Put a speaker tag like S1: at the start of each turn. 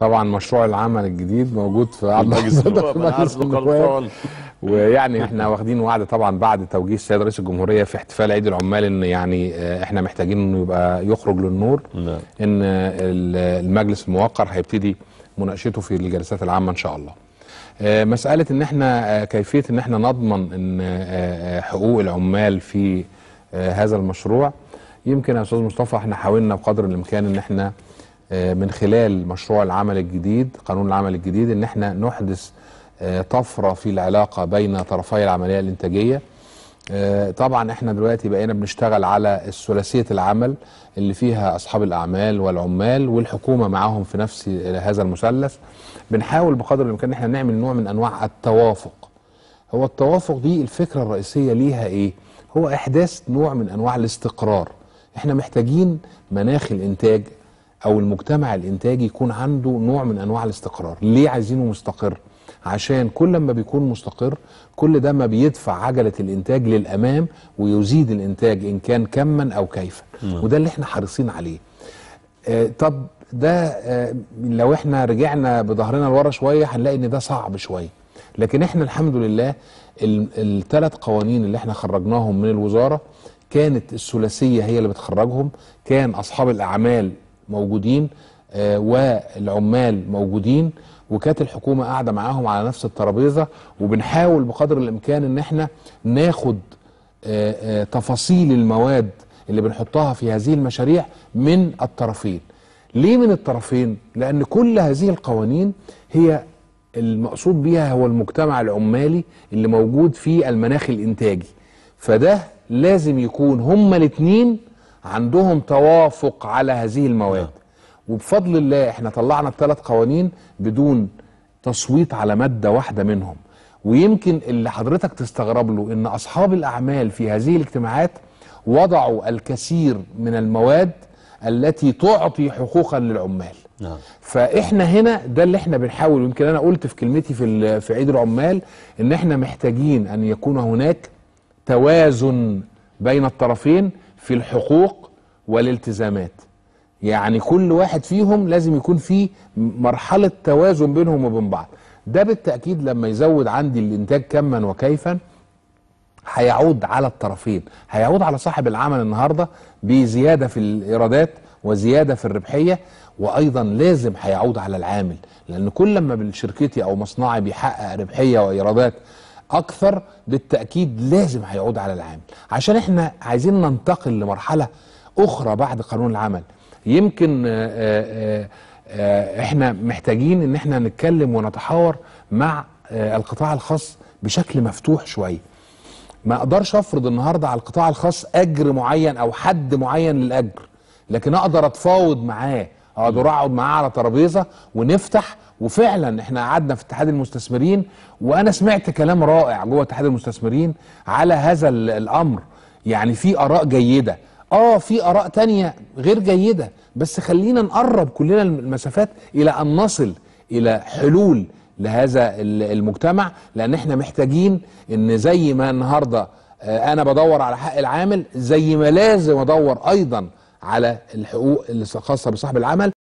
S1: طبعا مشروع العمل الجديد موجود في عرض
S2: مجلس النواب،
S1: في
S2: أنا
S1: مجلس
S2: عارفه
S1: النواب.
S2: خلصان.
S1: ويعني احنا واخدين وعد طبعا بعد توجيه السيد رئيس الجمهوريه في احتفال عيد العمال ان يعني آه، احنا محتاجين انه يبقى يخرج للنور
S2: نعم.
S1: ان ال- المجلس الموقر هيبتدي مناقشته في الجلسات العامه ان شاء الله. آه، مساله ان احنا آه، كيفيه ان احنا نضمن ان آه، آه، حقوق العمال في آه، هذا المشروع يمكن يا استاذ مصطفى احنا حاولنا بقدر الامكان ان احنا آه، من خلال مشروع العمل الجديد قانون العمل الجديد ان احنا نحدث آه، طفره في العلاقه بين طرفي العمليه الانتاجيه آه، طبعا احنا دلوقتي بقينا بنشتغل على الثلاثيه العمل اللي فيها اصحاب الاعمال والعمال والحكومه معاهم في نفس هذا المثلث بنحاول بقدر الامكان ان احنا نعمل نوع من انواع التوافق هو التوافق دي الفكره الرئيسيه ليها ايه هو احداث نوع من انواع الاستقرار احنا محتاجين مناخ الانتاج او المجتمع الانتاجي يكون عنده نوع من انواع الاستقرار ليه عايزينه مستقر عشان كل ما بيكون مستقر كل ده ما بيدفع عجله الانتاج للامام ويزيد الانتاج ان كان كما او كيفا وده اللي احنا حريصين عليه آه، طب ده آه، لو احنا رجعنا بظهرنا لورا شويه هنلاقي ان ده صعب شويه لكن احنا الحمد لله الثلاث قوانين اللي احنا خرجناهم من الوزاره كانت الثلاثيه هي اللي بتخرجهم كان اصحاب الاعمال موجودين آه، والعمال موجودين وكانت الحكومه قاعده معاهم على نفس الترابيزه وبنحاول بقدر الامكان ان احنا ناخد آه، آه، تفاصيل المواد اللي بنحطها في هذه المشاريع من الطرفين ليه من الطرفين لان كل هذه القوانين هي المقصود بيها هو المجتمع العمالي اللي موجود في المناخ الانتاجي فده لازم يكون هما الاثنين عندهم توافق على هذه المواد وبفضل الله احنا طلعنا الثلاث قوانين بدون تصويت على ماده واحده منهم ويمكن اللي حضرتك تستغرب له ان اصحاب الاعمال في هذه الاجتماعات وضعوا الكثير من المواد التي تعطي حقوقا للعمال
S2: نعم.
S1: فاحنا هنا ده اللي احنا بنحاول يمكن انا قلت في كلمتي في ال- في عيد العمال ان احنا محتاجين ان يكون هناك توازن بين الطرفين في الحقوق والالتزامات يعني كل واحد فيهم لازم يكون في مرحلة توازن بينهم وبين بعض ده بالتأكيد لما يزود عندي الإنتاج كما وكيفا هيعود على الطرفين هيعود على صاحب العمل النهارده بزياده في الايرادات وزياده في الربحيه وايضا لازم هيعود على العامل لان كل ما شركتي او مصنعي بيحقق ربحيه وايرادات اكثر بالتاكيد لازم هيعود على العامل عشان احنا عايزين ننتقل لمرحله اخرى بعد قانون العمل يمكن آه، آه، آه، احنا محتاجين ان احنا نتكلم ونتحاور مع آه، القطاع الخاص بشكل مفتوح شويه ما اقدرش افرض النهارده على القطاع الخاص اجر معين او حد معين للاجر لكن اقدر اتفاوض معاه اقدر اقعد معاه على ترابيزه ونفتح وفعلا احنا قعدنا في اتحاد المستثمرين وانا سمعت كلام رائع جوه اتحاد المستثمرين على هذا ال- الامر يعني في اراء جيده اه في اراء تانية غير جيده بس خلينا نقرب كلنا المسافات الى ان نصل الى حلول لهذا ال- المجتمع لان احنا محتاجين ان زي ما النهارده آه، انا بدور على حق العامل زي ما لازم ادور ايضا على الحقوق الخاصه بصاحب العمل